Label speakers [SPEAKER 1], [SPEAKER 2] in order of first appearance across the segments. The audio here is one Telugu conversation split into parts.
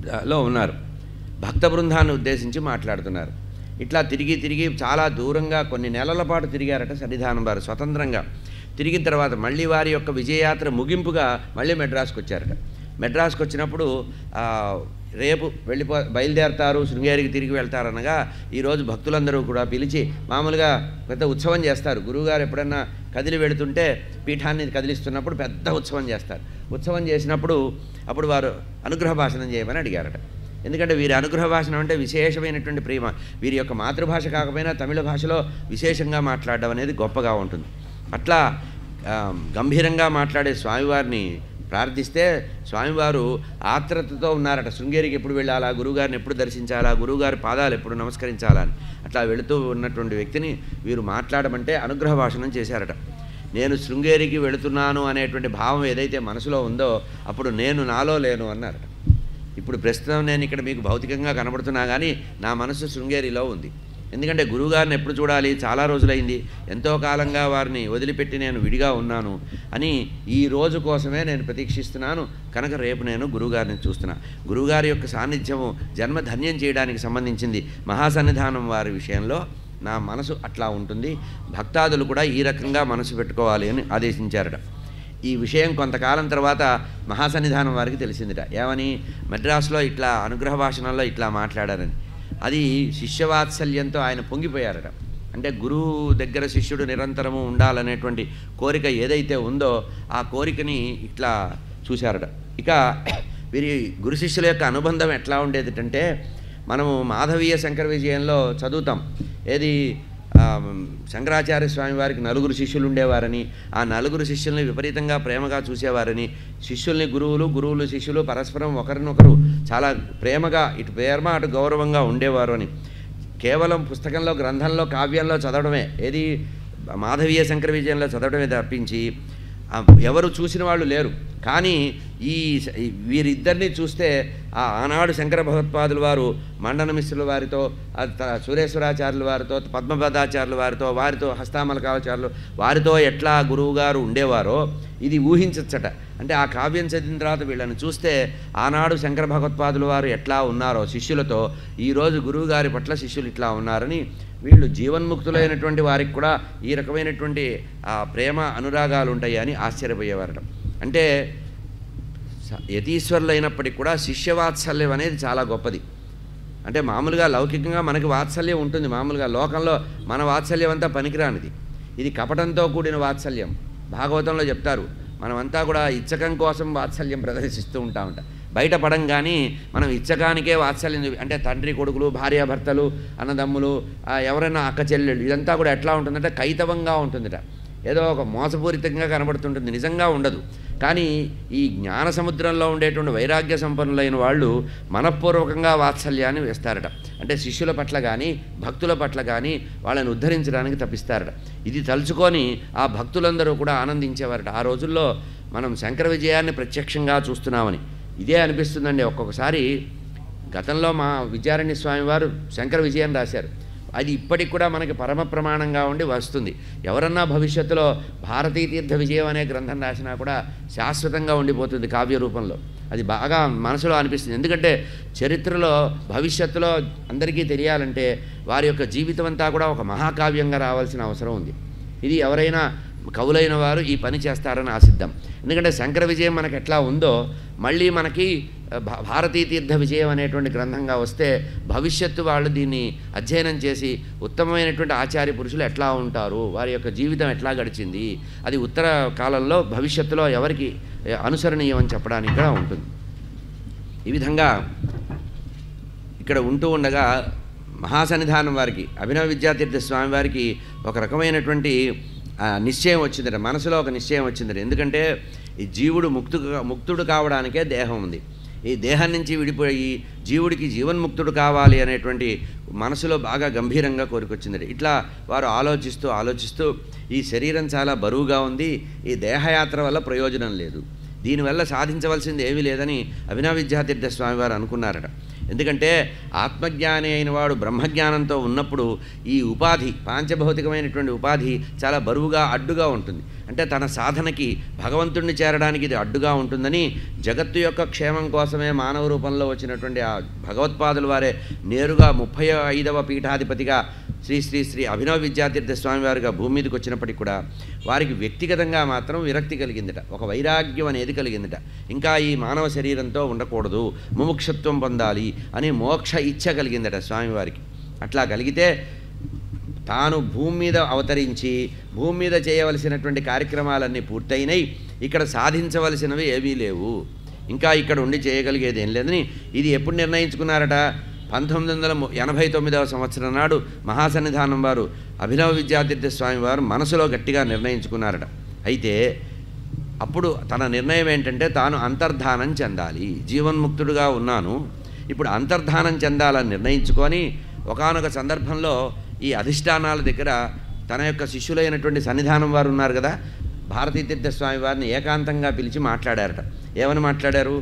[SPEAKER 1] లో ఉన్నారు భక్త బృందాన్ని ఉద్దేశించి మాట్లాడుతున్నారు ఇట్లా తిరిగి తిరిగి చాలా దూరంగా కొన్ని నెలల పాటు తిరిగారట సన్నిధానం వారు స్వతంత్రంగా తిరిగిన తర్వాత మళ్ళీ వారి యొక్క విజయయాత్ర ముగింపుగా మళ్ళీ మెడ్రాస్కి వచ్చారట మెడ్రాస్కి వచ్చినప్పుడు ఆ, రేపు వెళ్ళిపో బయలుదేరతారు శృంగేరికి తిరిగి వెళ్తారనగా ఈరోజు భక్తులందరూ కూడా పిలిచి మామూలుగా పెద్ద ఉత్సవం చేస్తారు గురువుగారు ఎప్పుడన్నా కదిలి వెళుతుంటే పీఠాన్ని కదిలిస్తున్నప్పుడు పెద్ద ఉత్సవం చేస్తారు ఉత్సవం చేసినప్పుడు అప్పుడు వారు అనుగ్రహ భాషణం చేయమని అడిగారట ఎందుకంటే వీరి అనుగ్రహ భాషణం అంటే విశేషమైనటువంటి ప్రేమ వీరి యొక్క మాతృభాష కాకపోయినా తమిళ భాషలో విశేషంగా మాట్లాడడం అనేది గొప్పగా ఉంటుంది అట్లా ఆ, గంభీరంగా మాట్లాడే స్వామివారిని ప్రార్థిస్తే స్వామివారు ఆత్రతతో ఉన్నారట శృంగేరికి ఎప్పుడు వెళ్ళాలా గురువుగారిని ఎప్పుడు దర్శించాలా గురువుగారి పాదాలు ఎప్పుడు నమస్కరించాలా అని అట్లా వెళుతూ ఉన్నటువంటి వ్యక్తిని వీరు మాట్లాడమంటే అనుగ్రహ భాషణం చేశారట నేను శృంగేరికి వెళుతున్నాను అనేటువంటి భావం ఏదైతే మనసులో ఉందో అప్పుడు నేను నాలో లేను అన్నారట ఇప్పుడు ప్రస్తుతం నేను ఇక్కడ మీకు భౌతికంగా కనబడుతున్నా కానీ నా మనసు శృంగేరిలో ఉంది ఎందుకంటే గురువుగారిని ఎప్పుడు చూడాలి చాలా రోజులైంది ఎంతో కాలంగా వారిని వదిలిపెట్టి నేను విడిగా ఉన్నాను అని ఈ రోజు కోసమే నేను ప్రతీక్షిస్తున్నాను కనుక రేపు నేను గురువుగారిని చూస్తున్నా గురువుగారి యొక్క సాన్నిధ్యము జన్మ ధన్యం చేయడానికి సంబంధించింది మహాసన్నిధానం వారి విషయంలో నా మనసు అట్లా ఉంటుంది భక్తాదులు కూడా ఈ రకంగా మనసు పెట్టుకోవాలి అని ఆదేశించారట ఈ విషయం కొంతకాలం తర్వాత మహాసన్నిధానం వారికి తెలిసిందిట ఏమని మద్రాసులో ఇట్లా అనుగ్రహ భాషణంలో ఇట్లా మాట్లాడారని అది శిష్యవాత్సల్యంతో ఆయన పొంగిపోయారట అంటే గురువు దగ్గర శిష్యుడు నిరంతరము ఉండాలనేటువంటి కోరిక ఏదైతే ఉందో ఆ కోరికని ఇట్లా చూశారట ఇక వీరి గురు శిష్యుల యొక్క అనుబంధం ఎట్లా ఉండేదిటంటే మనము మాధవీయ శంకర విజయంలో చదువుతాం ఏది ఆ, శంకరాచార్య స్వామి వారికి నలుగురు శిష్యులు ఉండేవారని ఆ నలుగురు శిష్యుల్ని విపరీతంగా ప్రేమగా చూసేవారని శిష్యుల్ని గురువులు గురువులు శిష్యులు పరస్పరం ఒకరినొకరు చాలా ప్రేమగా ఇటు ప్రేమ అటు గౌరవంగా ఉండేవారు అని కేవలం పుస్తకంలో గ్రంథంలో కావ్యంలో చదవడమే ఏది మాధవీయ శంకర విజయంలో చదవడమే తప్పించి ఆ, ఎవరు చూసిన వాళ్ళు లేరు కానీ ఈ స- ఈ వీరిద్దరిని చూస్తే ఆ ఆనాడు శంకర భగవత్పాదుల వారు మండన మిశ్రుల వారితో ఆ త- సురేశ్వరాచార్యుల వారితో పద్మపదాచార్యుల వారితో వారితో హస్తామలకాచార్యులు వారితో ఎట్లా గురువుగారు ఉండేవారో ఇది ఊహించచ్చట అంటే ఆ కావ్యం చదివిన తర్వాత వీళ్ళని చూస్తే ఆనాడు శంకర భగవత్పాదుల వారు ఎట్లా ఉన్నారో శిష్యులతో ఈరోజు గురువుగారి పట్ల శిష్యులు ఇట్లా ఉన్నారని వీళ్ళు జీవన్ముక్తులైనటువంటి వారికి కూడా ఈ రకమైనటువంటి ఆ ప్రేమ అనురాగాలు ఉంటాయి అని ఆశ్చర్యపోయేవారట అంటే స- యతీశ్వరులు అయినప్పటికీ కూడా శిష్యవాత్సల్యం అనేది చాలా గొప్పది అంటే మామూలుగా లౌకికంగా మనకి వాత్సల్యం ఉంటుంది మామూలుగా లోకంలో మన వాత్సల్యం అంతా పనికిరానిది ఇది కపటంతో కూడిన వాత్సల్యం భాగవతంలో చెప్తారు మనమంతా కూడా ఇచ్చకం కోసం వాత్సల్యం ప్రదర్శిస్తూ ఉంటామంట బయట పడం కానీ మనం ఇచ్చకానికే వాత్సల్యం చూపి అంటే తండ్రి కొడుకులు భార్యాభర్తలు అన్నదమ్ములు ఆ, ఎవరైనా అక్క చెల్లెళ్ళు ఇదంతా కూడా ఎట్లా ఉంటుందంటే కైతవంగా ఉంటుందిట ఏదో ఒక మోసపూరితంగా కనబడుతుంటుంది నిజంగా ఉండదు కానీ ఈ జ్ఞాన సముద్రంలో ఉండేటువంటి వైరాగ్య సంపన్నులైన వాళ్ళు మనఃపూర్వకంగా వాత్సల్యాన్ని వేస్తారట అంటే శిష్యుల పట్ల కానీ భక్తుల పట్ల కానీ వాళ్ళని ఉద్ధరించడానికి తప్పిస్తారట ఇది తలుచుకొని ఆ భక్తులందరూ కూడా ఆనందించేవారట ఆ రోజుల్లో మనం శంకర విజయాన్ని ప్రత్యక్షంగా చూస్తున్నామని ఇదే అనిపిస్తుందండి ఒక్కొక్కసారి గతంలో మా విద్యారణ్య స్వామి వారు శంకర విజయం రాశారు అది ఇప్పటికి కూడా మనకి పరమ ప్రమాణంగా ఉండి వస్తుంది ఎవరన్నా భవిష్యత్తులో భారతీ తీర్థ విజయం అనే గ్రంథం రాసినా కూడా శాశ్వతంగా ఉండిపోతుంది కావ్య రూపంలో అది బాగా మనసులో అనిపిస్తుంది ఎందుకంటే చరిత్రలో భవిష్యత్తులో అందరికీ తెలియాలంటే వారి యొక్క జీవితం అంతా కూడా ఒక మహాకావ్యంగా రావాల్సిన అవసరం ఉంది ఇది ఎవరైనా కవులైన వారు ఈ పని చేస్తారని ఆశిద్దాం ఎందుకంటే శంకర విజయం మనకి ఎట్లా ఉందో మళ్ళీ మనకి ఆ, భా- భారతీ తీర్థ విజయం అనేటువంటి గ్రంథంగా వస్తే భవిష్యత్తు వాళ్ళు దీన్ని అధ్యయనం చేసి ఉత్తమమైనటువంటి ఆచార్య పురుషులు ఎట్లా ఉంటారు వారి యొక్క జీవితం ఎట్లా గడిచింది అది ఉత్తర కాలంలో భవిష్యత్తులో ఎవరికి ఏ, అనుసరణీయం అని చెప్పడానికి కూడా ఉంటుంది ఈ విధంగా ఇక్కడ ఉంటూ ఉండగా మహాసన్నిధానం వారికి అభినవ విద్యాతీర్థ స్వామి వారికి ఒక రకమైనటువంటి ఆ, నిశ్చయం వచ్చిందట మనసులో ఒక నిశ్చయం వచ్చిందట ఎందుకంటే ఈ జీవుడు ముక్తు ముక్తుడు కావడానికే దేహం ఉంది ఈ దేహం నుంచి విడిపోయి జీవుడికి జీవన్ముక్తుడు కావాలి అనేటువంటి మనసులో బాగా గంభీరంగా కోరికొచ్చిందట ఇట్లా వారు ఆలోచిస్తూ ఆలోచిస్తూ ఈ శరీరం చాలా బరువుగా ఉంది ఈ దేహయాత్ర వల్ల ప్రయోజనం లేదు దీనివల్ల సాధించవలసింది ఏమీ లేదని అభినవ విద్యాతీర్థ స్వామి వారు అనుకున్నారట ఎందుకంటే ఆత్మజ్ఞాని అయిన వాడు బ్రహ్మజ్ఞానంతో ఉన్నప్పుడు ఈ ఉపాధి పాంచభౌతికమైనటువంటి ఉపాధి చాలా బరువుగా అడ్డుగా ఉంటుంది అంటే తన సాధనకి భగవంతుణ్ణి చేరడానికి ఇది అడ్డుగా ఉంటుందని జగత్తు యొక్క క్షేమం కోసమే మానవ రూపంలో వచ్చినటువంటి ఆ భగవత్పాదుల వారే నేరుగా ముప్పై ఐదవ పీఠాధిపతిగా శ్రీ శ్రీ శ్రీ అభినవ విద్యాతీర్థ స్వామి వారిగా భూమి మీదకి వచ్చినప్పటికి కూడా వారికి వ్యక్తిగతంగా మాత్రం విరక్తి కలిగిందట ఒక వైరాగ్యం అనేది కలిగిందట ఇంకా ఈ మానవ శరీరంతో ఉండకూడదు ముముక్షత్వం పొందాలి అని మోక్ష ఇచ్ఛ కలిగిందట స్వామివారికి అట్లా కలిగితే తాను భూమి మీద అవతరించి భూమి మీద చేయవలసినటువంటి కార్యక్రమాలన్నీ పూర్తయినాయి ఇక్కడ సాధించవలసినవి ఏవీ లేవు ఇంకా ఇక్కడ ఉండి చేయగలిగేది ఏం లేదని ఇది ఎప్పుడు నిర్ణయించుకున్నారట పంతొమ్మిది వందల ఎనభై తొమ్మిదవ సంవత్సరం నాడు మహాసన్నిధానం వారు అభినవ విద్యాతీర్థ స్వామి వారు మనసులో గట్టిగా నిర్ణయించుకున్నారట అయితే అప్పుడు తన నిర్ణయం ఏంటంటే తాను అంతర్ధానం చెందాలి జీవన్ముక్తుడుగా ఉన్నాను ఇప్పుడు అంతర్ధానం చెందాలని నిర్ణయించుకొని ఒకానొక సందర్భంలో ఈ అధిష్టానాల దగ్గర తన యొక్క శిష్యులైనటువంటి సన్నిధానం వారు ఉన్నారు కదా భారతీతీర్థ స్వామి వారిని ఏకాంతంగా పిలిచి మాట్లాడారట ఏమని మాట్లాడారు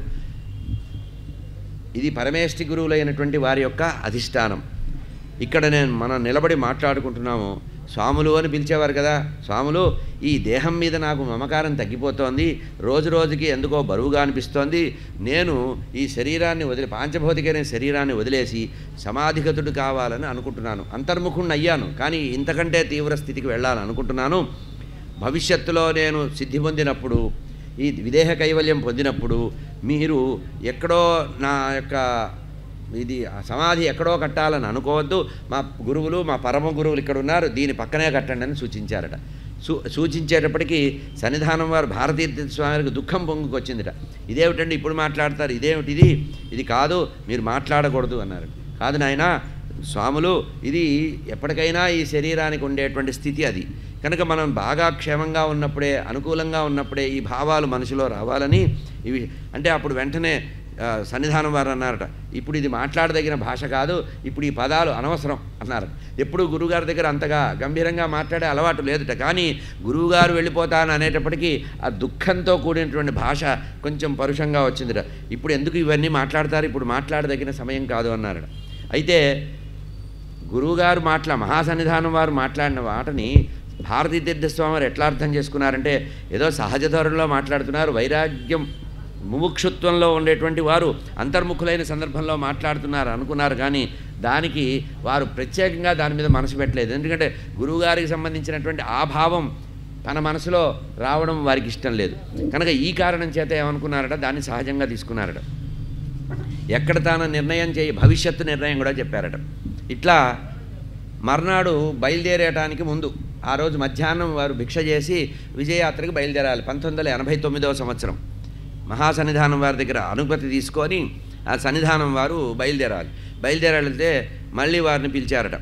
[SPEAKER 1] ఇది పరమేష్టి గురువులైనటువంటి వారి యొక్క అధిష్టానం ఇక్కడ నేను మనం నిలబడి మాట్లాడుకుంటున్నాము స్వాములు అని పిలిచేవారు కదా స్వాములు ఈ దేహం మీద నాకు మమకారం తగ్గిపోతోంది రోజు రోజుకి ఎందుకో బరువుగా అనిపిస్తోంది నేను ఈ శరీరాన్ని వదిలి పాంచభౌతికమైన శరీరాన్ని వదిలేసి సమాధిగతుడు కావాలని అనుకుంటున్నాను అంతర్ముఖుణ్ణి అయ్యాను కానీ ఇంతకంటే తీవ్ర స్థితికి వెళ్ళాలని అనుకుంటున్నాను భవిష్యత్తులో నేను సిద్ధి పొందినప్పుడు ఈ విదేహ కైవల్యం పొందినప్పుడు మీరు ఎక్కడో నా యొక్క ఇది ఆ సమాధి ఎక్కడో కట్టాలని అనుకోవద్దు మా గురువులు మా పరమ గురువులు ఇక్కడ ఉన్నారు దీని పక్కనే కట్టండి అని సూచించారట సూ సూచించేటప్పటికీ సన్నిధానం వారు భారతీయ స్వామికి దుఃఖం పొంగుకొచ్చిందిట ఇదేమిటండి ఇప్పుడు మాట్లాడతారు ఇదేమిటి ఇది ఇది కాదు మీరు మాట్లాడకూడదు అన్నారు కాదు నాయన స్వాములు ఇది ఎప్పటికైనా ఈ శరీరానికి ఉండేటువంటి స్థితి అది కనుక మనం బాగా క్షేమంగా ఉన్నప్పుడే అనుకూలంగా ఉన్నప్పుడే ఈ భావాలు మనసులో రావాలని ఇవి అంటే అప్పుడు వెంటనే ఆ, సన్నిధానం వారు అన్నారట ఇప్పుడు ఇది మాట్లాడదగిన భాష కాదు ఇప్పుడు ఈ పదాలు అనవసరం అన్నారు ఎప్పుడు గురువుగారి దగ్గర అంతగా గంభీరంగా మాట్లాడే అలవాటు లేదుట కానీ గురువుగారు వెళ్ళిపోతాను అనేటప్పటికీ ఆ దుఃఖంతో కూడినటువంటి భాష కొంచెం పరుషంగా వచ్చిందిట ఇప్పుడు ఎందుకు ఇవన్నీ మాట్లాడతారు ఇప్పుడు మాట్లాడదగిన సమయం కాదు అన్నారట అయితే గురువుగారు మాట్లా మహాసన్నిధానం వారు మాట్లాడిన మాటని భారతీ తీర్థస్వామి వారు ఎట్లా అర్థం చేసుకున్నారంటే ఏదో సహజ ధోరణిలో మాట్లాడుతున్నారు వైరాగ్యం ముముక్షుత్వంలో ఉండేటువంటి వారు అంతర్ముఖులైన సందర్భంలో మాట్లాడుతున్నారు అనుకున్నారు కానీ దానికి వారు ప్రత్యేకంగా దాని మీద మనసు పెట్టలేదు ఎందుకంటే గురువుగారికి సంబంధించినటువంటి ఆ భావం తన మనసులో రావడం వారికి ఇష్టం లేదు కనుక ఈ కారణం చేత ఏమనుకున్నారట దాన్ని సహజంగా తీసుకున్నారట ఎక్కడ తాను నిర్ణయం చేయి భవిష్యత్తు నిర్ణయం కూడా చెప్పారట ఇట్లా మర్నాడు బయలుదేరేయటానికి ముందు ఆ రోజు మధ్యాహ్నం వారు భిక్ష చేసి విజయయాత్రకు బయలుదేరాలి పంతొమ్మిది వందల ఎనభై తొమ్మిదవ సంవత్సరం మహాసన్నిధానం వారి దగ్గర అనుమతి తీసుకొని ఆ సన్నిధానం వారు బయలుదేరాలి బయలుదేరాలితే మళ్ళీ వారిని పిలిచారట